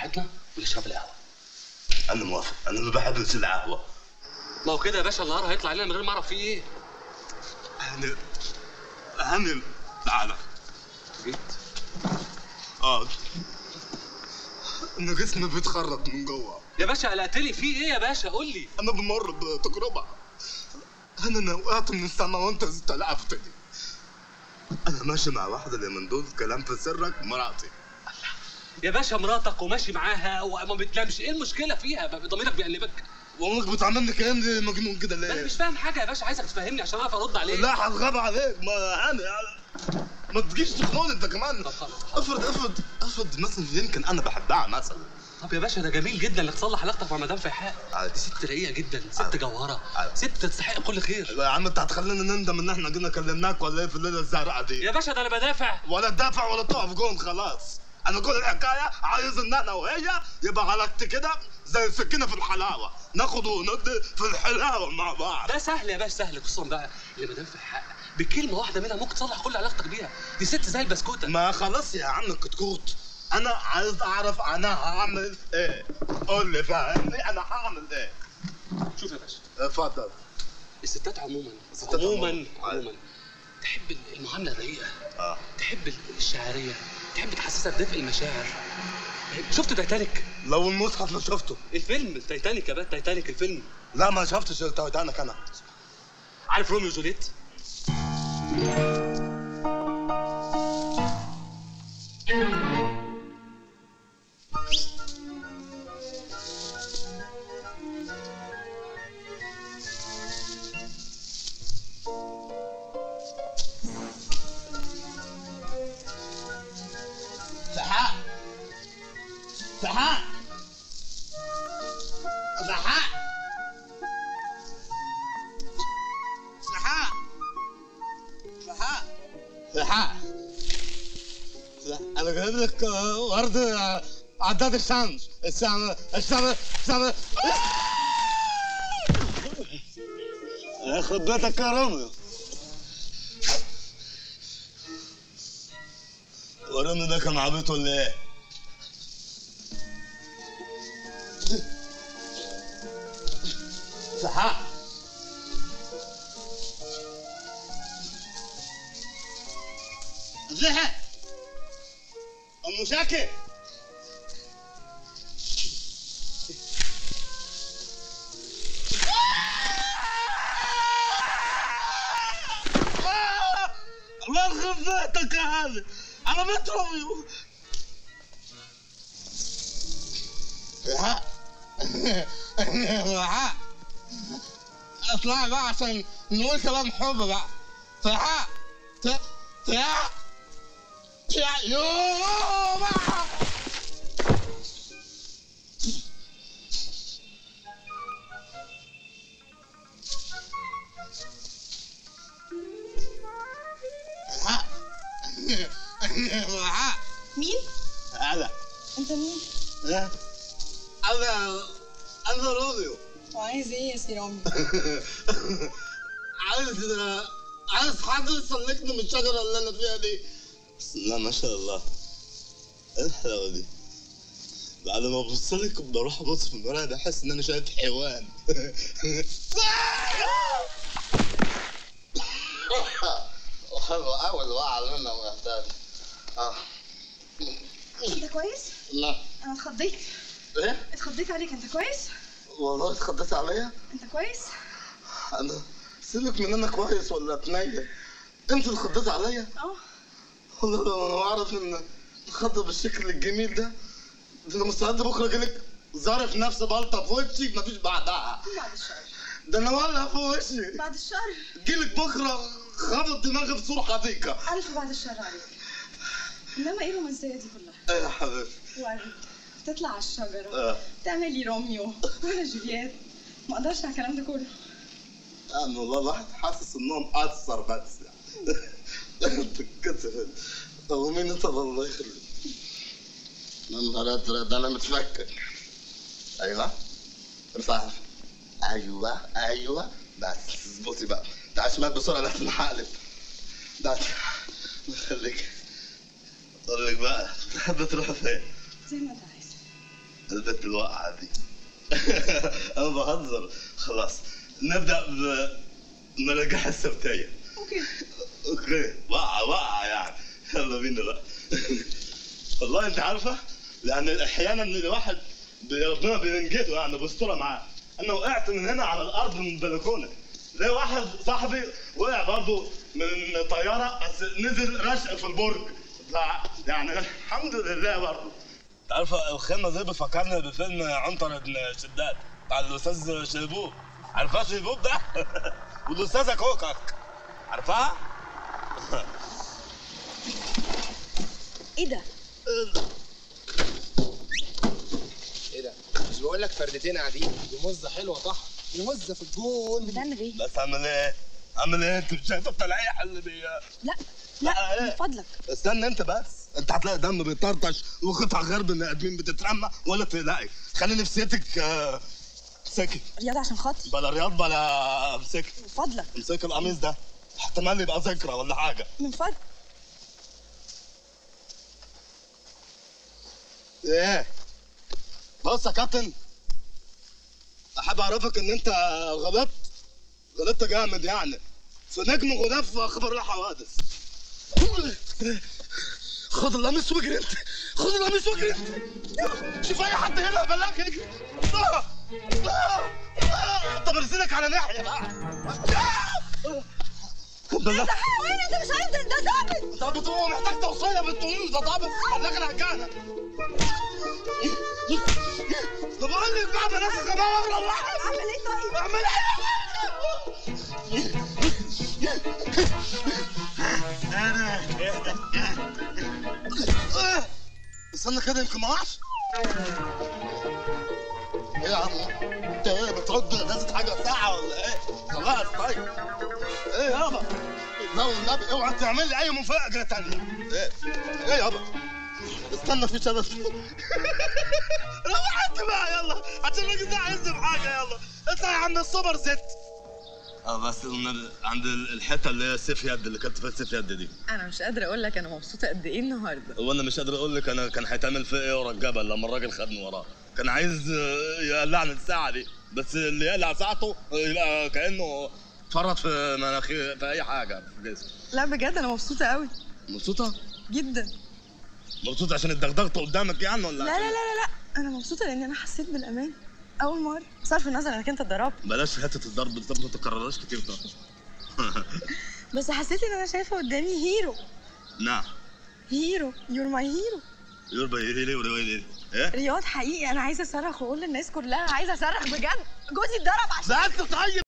براحتنا ونشرب القهوه انا موافق انا ما بحبش القهوه ما هو كده يا باشا النهار هيطلع علينا من غير ما اعرف فيه ايه انا انا تعالى جيت اه انا جسمي بيتخرط من جوه يا باشا قلقتني فيه ايه يا باشا قول لي انا بمر بتجربه انا انا وقعت من السما وانت استلعبتني انا ماشي مع واحده اللي من دول كلام في سرك مراتي يا باشا مراتك وماشي معاها وما بتنامش ايه المشكله فيها ب- ضميرك بيأنبك والله بتعملني كلام زي مجنون كده انا ليه؟ مش فاهم حاجه يا باشا عايزك تفهمني عشان اعرف ارد عليك لا هتغاب عليك ما انا ما تجيش تخنون انت كمان طب خلاص. افرض افرض افرض مثلا يمكن انا بحبها مثلا طب يا باشا ده جميل جدا انك تصلح علاقتك مع مدام فيحاء عادي. دي ست رقيقه جدا ست عادي. جوهره عادي. ست تستحق كل خير يا عم انت هتخلينا نندم ان احنا جينا كلمناك ولا ايه في الليله الزرقاء دي يا باشا ده انا بدافع ولا تدافع ولا تقف جون خلاص انا كل الحكايه عايز ان انا وهي يبقى علاقتي كده زي السكينه في الحلاوه ناخد وندي في الحلاوه مع بعض ده سهل يا باشا سهل خصوصا بقى اللي مدام فيحاء بكلمه واحده منها ممكن تصلح كل علاقتك بيها دي ست زي البسكوته ما خلاص يا عم الكتكوت انا عايز اعرف انا هعمل ايه قول لي فهمني انا هعمل ايه شوف يا باشا اتفضل الستات عموما الستات عموما عموماً. عموما تحب المعامله الرقيقه اه تحب الشعريه تحب تحسسها بدفء المشاعر شفت تايتانيك لو المصحف ما شفته الفيلم تايتانيك يا باشا تايتانيك الفيلم لا ما شفتش التايتانيك انا عارف روميو وجوليت سحاء سحاء سحاء سحاء سحاء سحاء انا جايب لك آه، ورد آه، عداد الشمس الشمس الشمس الشمس يخرب بيتك يا روميو وراني ده كان عبيط ولا ايه؟ سحاء زحى ام شاكر الله يخرب بيتك يا هذا انا مترمي لا لا اطلع بقى عشان نقول كلام حب بقى تعال تعال تعال يوه بقى تعال مين؟ تعال انت مين؟ انا انا روميو وعايز ايه يا سي رامي؟ عايز عايز حد يسلكني من الشجره اللي انا فيها دي بسم الله ما شاء الله ايه الحلاوه دي بعد ما ابص لك بروح ابص في المرايه بحس ان انا شايف حيوان حلو قوي الوقعه منها وقتها اه انت كويس؟ لا انا اتخضيت ايه اتخضيت عليك انت كويس؟ والله اتخضيت عليا انت كويس؟ انا سيبك من انا كويس ولا اتنيل انت اللي خضيت عليا اه والله لو انا اعرف ان الخضه بالشكل الجميل ده ده انا مستعد بكره اجيلك ظارف نفس بلطه في وشي مفيش بعدها بعد الشر ده انا ولع في وشي بعد الشر جيلك بكره خبط دماغي في سور حديقه الف بعد الشر عليك انما ايه الرومانسيه دي كلها؟ ايه يا حبيبي ورد تطلع على الشجره اه تعملي روميو وانا جولييت ما اقدرش على الكلام ده كله انا والله الواحد حاسس انهم اثر بس يعني بتتكسف ومين انت الله يخليك يا نهار ازرق ده انا متفكر ايوه ارفع ايوه ايوه بس اظبطي بقى تعال شمال بسرعه لازم احقلب ده خليك اقول لك بقى تحب تروح فين؟ زي ما انت عايز البنت الواقعة دي انا بهزر خلاص نبدا بمراجعة السبتية اوكي اوكي واقعة واقعة يعني يلا بينا بقى والله انت عارفة لان احيانا الواحد بي- ربنا بينجده يعني بيسترها معاه انا وقعت من هنا على الارض من البلكونة زي واحد صاحبي وقع برضه من طيارة بس نزل رشق في البرج ف- يعني الحمد لله برضه تعرف الخيمة دي بتفكرني بفيلم عنتر بن شداد بتاع الاستاذ شيبوب عارفها شيبوب ده؟ والاستاذة كوكك عارفها؟ ايه ده؟ ايه ده؟ مش بقول لك فردتين قاعدين دي مزه حلوه صح؟ دي مزه في الجون بتعمل ايه؟ بس اعمل ايه؟ اعمل ايه؟ انت مش شايف التلقيح اللي بي لا لا، لا إيه؟ من فضلك استنى انت بس انت هتلاقي دم بيطرطش وقطع غير بني ادمين بتترمى ولا تلاقي خلي نفسيتك آه، سكت رياضة عشان خاطري بلا رياض بلا امسك من فضلك امسك القميص ده احتمال يبقى ذكرى ولا حاجه من فضلك ايه بص يا كابتن احب اعرفك ان انت غلطت غلطت جامد يعني في نجم غلاف خبر الحوادث خد القميص واجري انت خد القميص واجري انت شوف اي حد هنا بلاك اجري آه! آه! آه! طب ارسلك على ناحيه بقى بالله وين انت مش عارف ده ده ضابط طب بتقول محتاج توصيه بتقول ده ضابط خلاك رجعنا طب اقول لك بقى بلاش غباوه ولا واحد اعمل ايه طيب؟ اعمل ايه استنى كده يمكن ما وقعش ايه يا عم انت ايه بترد نازل حاجه ساعه ولا ايه خلاص طيب ايه يابا لا والنبي اوعى تعمل لي اي مفاجاه تانية ايه ايه يابا استنى في شباب روح انت بقى يلا عشان الراجل ده عايز بحاجه يلا اطلع يا عم السوبر ست اه بس النبي عند الحته اللي هي سيف يد اللي كانت فيها سيف يد دي انا مش قادره اقول لك انا مبسوطه قد ايه النهارده وانا مش قادر اقول لك انا كان هيتعمل فيا ايه ورا الجبل لما الراجل خدني وراه كان عايز آه، يقلعني الساعه دي بس اللي يقلع ساعته آه، يبقى كانه فرط في مناخير في اي حاجه في جسمه لا بجد انا مبسوطه قوي مبسوطه جدا مبسوطه عشان اتدغدغت قدامك يعني ولا لا لا عشان- لا لا لا انا مبسوطه لان انا حسيت بالامان اول مره صرف النظر انك انت اتضربت بلاش حته الضرب دي طب ما تكررهاش كتير طب بس حسيت ان انا شايفه قدامي هيرو نعم هيرو يور ماي هيرو يربى يلي ويلي ايه رياض حقيقي انا عايزه اصرخ واقول للناس كلها عايزه اصرخ بجد جوزي اتضرب عشان بس طيب